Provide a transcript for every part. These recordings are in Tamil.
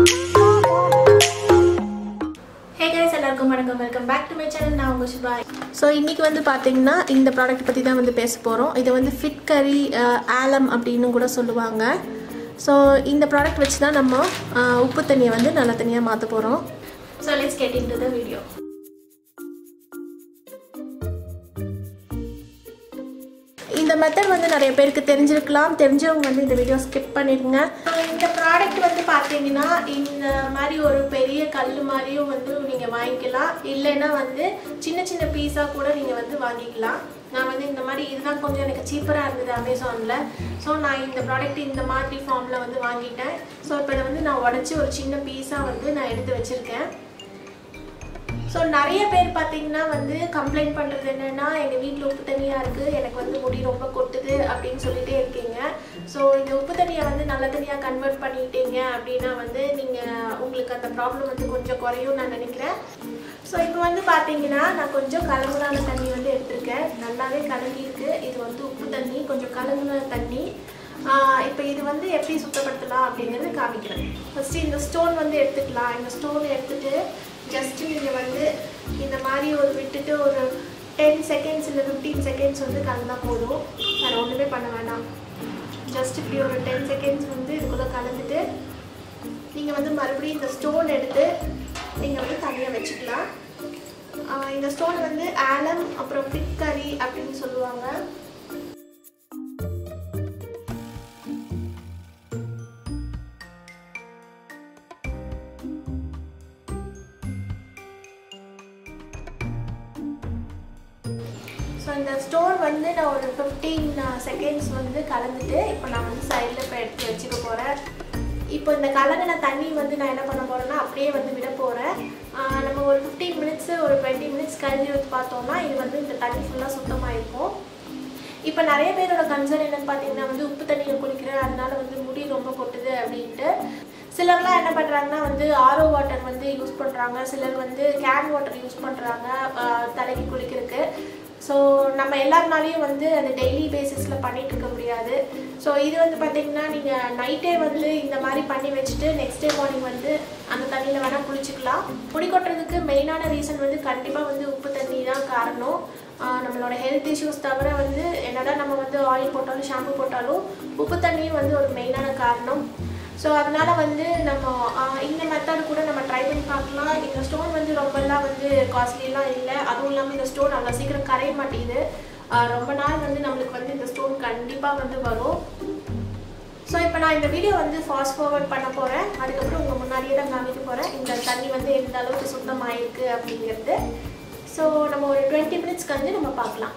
ஹே கைஸ் எல்லாருக்கும் வணக்கம் welcome back to my channel நான் உங்கள் சுபா ஸோ இன்றைக்கி வந்து பார்த்தீங்கன்னா இந்த ப்ராடக்ட் பற்றி தான் வந்து பேச போகிறோம் இது வந்து ஃபிட் கரி ஆலம் அப்படின்னு கூட சொல்லுவாங்க ஸோ இந்த ப்ராடக்ட் வச்சு தான் நம்ம அஹ், உப்பு தண்ணியை வந்து நல்ல தண்ணியாக மாற்ற போகிறோம் so let's get into the video இந்த மெத்தட் வந்து நிறைய பேருக்கு தெரிஞ்சிருக்கலாம் தெரிஞ்சவங்க வந்து இந்த வீடியோ ஸ்கிப் பண்ணிடுங்க இந்த ப்ராடக்ட் வந்து பார்த்தீங்கன்னா இந்த மாதிரி ஒரு பெரிய கல் மாதிரியும் வந்து நீங்கள் வாங்கிக்கலாம் இல்லைன்னா வந்து சின்ன சின்ன பீஸாக கூட நீங்கள் வந்து வாங்கிக்கலாம் நான் வந்து இந்த மாதிரி இதுதான் கொஞ்சம் எனக்கு சீப்பராக இருந்தது அமேசானில் ஸோ நான் இந்த ப்ராடக்ட் இந்த மாதிரி ஃபார்மில் வந்து வாங்கிட்டேன் ஸோ இப்போ இதை வந்து நான் உடச்சி ஒரு சின்ன பீஸாக வந்து நான் எடுத்து வச்சுருக்கேன் ஸோ நிறைய பேர் பார்த்தீங்கன்னா வந்து கம்ப்ளைண்ட் பண்ணுறது என்னென்னா எங்கள் வீட்டில் உப்பு தண்ணியாக இருக்குது எனக்கு வந்து முடி ரொம்ப கொட்டுது அப்படின்னு சொல்லிட்டே இருக்கீங்க ஸோ இந்த உப்பு தண்ணியை வந்து நல்ல தண்ணியாக கன்வெர்ட் பண்ணிட்டீங்க அப்படின்னா வந்து நீங்கள் உங்களுக்கு அந்த ப்ராப்ளம் வந்து கொஞ்சம் குறையும் நான் நினைக்கிறேன் ஸோ இப்போ வந்து பார்த்தீங்கன்னா நான் கொஞ்சம் கலங்கலான தண்ணி வந்து எடுத்திருக்கேன் நல்லாவே கலங்கியிருக்கு இது வந்து உப்பு தண்ணி கொஞ்சம் கலங்கின தண்ணி இப்போ இது வந்து எப்படி சுத்தப்படுத்தலாம் அப்படிங்கிறது காமிக்கிறேன் ஃபஸ்ட்டு இந்த ஸ்டோன் வந்து எடுத்துக்கலாம் இந்த ஸ்டோன் எடுத்துட்டு ஜஸ்ட்டு நீங்கள் வந்து இந்த மாதிரி ஒரு விட்டுட்டு ஒரு டென் செகண்ட்ஸ் இல்லை ஃபிஃப்டீன் செகண்ட்ஸ் வந்து கலந்தா போதும் வேறு ஒன்றுமே பண்ண வேண்டாம் ஜஸ்ட் இப்படி ஒரு டென் செகண்ட்ஸ் வந்து இதுக்குள்ளே கலந்துட்டு நீங்கள் வந்து மறுபடியும் இந்த ஸ்டோன் எடுத்து நீங்கள் வந்து தனியாக வச்சுக்கலாம் ஆஹ் இந்த ஸ்டோனை வந்து ஆலம் அப்புறம் பிக்கரி அப்படின்னு சொல்லுவாங்க ஸோ இந்த ஸ்டோன் வந்து நான் ஒரு ஃபிஃப்டீன் செகண்ட்ஸ் வந்து கலந்துட்டு இப்போ நான் வந்து சைடில் இப்போ எடுத்து வச்சுக்க போகிறேன் இப்போ இந்த கலங்கின தண்ணி வந்து நான் என்ன பண்ண போகிறேன்னா அப்படியே வந்து விட போகிறேன் நம்ம ஒரு ஃபிஃப்டீன் மினிட்ஸு ஒரு டுவெண்ட்டி மினிட்ஸ் கழிஞ்சு வச்சு பார்த்தோம்னா இது வந்து இந்த தண்ணி ஃபுல்லாக சுத்தமாக இருக்கும் இப்போ நிறைய பேரோட கன்சர்ன் என்னன்னு பார்த்தீங்கன்னா வந்து உப்பு தண்ணியில் குளிக்கிறேன் அதனால வந்து முடி ரொம்ப கொட்டுது அப்படின்ட்டு சிலர்லாம் என்ன பண்ணுறாங்கன்னா வந்து ஆரோ வாட்டர் வந்து யூஸ் பண்ணுறாங்க சிலர் வந்து கேன் வாட்டர் யூஸ் பண்ணுறாங்க தலைக்கு குளிக்கிறதுக்கு ஸோ நம்ம எல்லாருனாலையும் வந்து அது டெய்லி பேசிஸில் பண்ணிட்டு இருக்க முடியாது ஸோ இது வந்து பார்த்தீங்கன்னா நீங்கள் நைட்டே வந்து இந்த மாதிரி பண்ணி வச்சுட்டு நெக்ஸ்ட் டே மார்னிங் வந்து அந்த தண்ணியில் வேணால் குளிச்சுக்கலாம் முடி கொட்டுறதுக்கு மெயினான ரீசன் வந்து கண்டிப்பாக வந்து உப்பு தண்ணி தான் காரணம் ஆஹ் நம்மளோட ஹெல்த் இஷ்யூஸ் தவிர வந்து என்னதான் நம்ம வந்து ஆயில் போட்டாலும் ஷாம்பு போட்டாலும் உப்பு தண்ணியும் வந்து ஒரு மெயினான காரணம் ஸோ அதனால வந்து நம்ம ஆஹ் இந்த மெத்தட் கூட நம்ம ட்ரை பண்ணி பார்க்கலாம் இந்த ஸ்டோன் வந்து ரொம்பலாம் வந்து காஸ்ட்லிலாம் இல்லை அதுவும் இல்லாமல் இந்த ஸ்டோன் அவ்வளோ சீக்கிரம் கரைய மாட்டேங்குது ஆஹ் ரொம்ப நாள் வந்து நம்மளுக்கு வந்து இந்த ஸ்டோன் கண்டிப்பாக வந்து வரும் ஸோ இப்போ நான் இந்த வீடியோ வந்து ஃபாஸ்ட் ஃபார்வர்ட் பண்ண போகிறேன் அதுக்கப்புறம் உங்கள் முன்னாடியே தான் காமிக்க போகிறேன் இந்த தண்ணி வந்து எந்த அளவுக்கு சுத்தமாயிருக்கு அப்படிங்கிறது ஸோ நம்ம ஒரு டுவெண்ட்டி மினிட்ஸ்க்கு வந்து நம்ம பார்க்கலாம்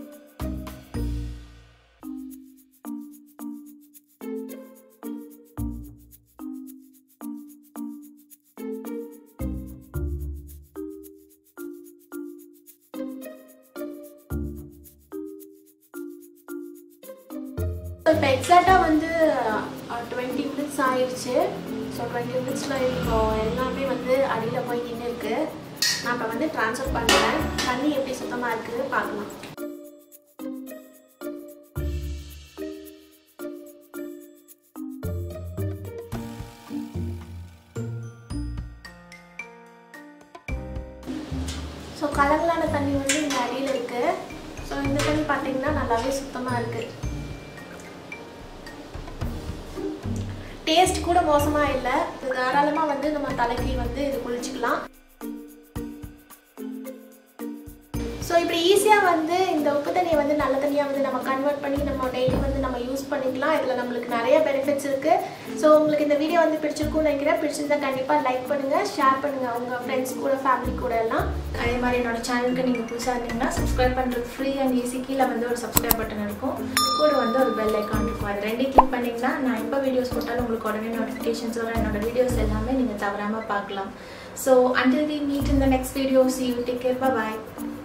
இப்போ எக்ஸாக்டாக வந்து டுவெண்ட்டி மினிட்ஸ் ஆயிடுச்சு ஸோ டுவெண்ட்டி மினிட்ஸில் இப்போ எல்லாமே வந்து அடியில் போய் நின்று இருக்கு நான் இப்போ வந்து ட்ரான்ஸ்ஃபர் பண்ணுறேன் தண்ணி எப்படி சுத்தமாக இருக்குது பார்க்கலாம் ஸோ கலங்கலான தண்ணி வந்து இந்த அடியில் இருக்குது ஸோ இந்த தண்ணி பார்த்தீங்கன்னா நல்லாவே சுத்தமாக இருக்குது டேஸ்ட் கூட மோசமாக இல்லை இது தாராளமாக வந்து நம்ம தலைக்கு வந்து இது குளிச்சுக்கலாம் ஸோ இப்படி ஈஸியாக வந்து இந்த உப்பு தண்ணியை வந்து நல்ல தண்ணியாக வந்து நம்ம கன்வெர்ட் பண்ணி நம்ம டெய்லி வந்து நம்ம யூஸ் பண்ணிக்கலாம் இதில் நம்மளுக்கு நிறைய பெனிஃபிட்ஸ் இருக்குது ஸோ உங்களுக்கு இந்த வீடியோ வந்து பிடிச்சிருக்கும்னு நினைக்கிறேன் பிடிச்சிருந்தா கண்டிப்பாக லைக் பண்ணுங்கள் ஷேர் பண்ணுங்கள் உங்கள் ஃப்ரெண்ட்ஸ் கூட ஃபேமிலி கூட எல்லாம் அதே மாதிரி என்னோட சேனலுக்கு நீங்கள் புதுசாக இருந்தீங்கன்னா சப்ஸ்கிரைப் பண்ணுறது ஃப்ரீ அண்ட் ஈஸி கீழே வந்து ஒரு சப்ஸ்கிரைப் பட்டன் இருக்கும் கூட வந்து ஒரு பெல் ஐக்கான் இருக்கும் அது ரெண்டையும் கிளிக் பண்ணிங்கன்னா நான் எப்போ வீடியோஸ் போட்டாலும் உங்களுக்கு உடனே நோட்டிஃபிகேஷன்ஸ் வரும் என்னோட வீடியோஸ் எல்லாமே நீங்கள் தவறாமல் பார்க்கலாம் so until we meet in the next video see you take care bye bye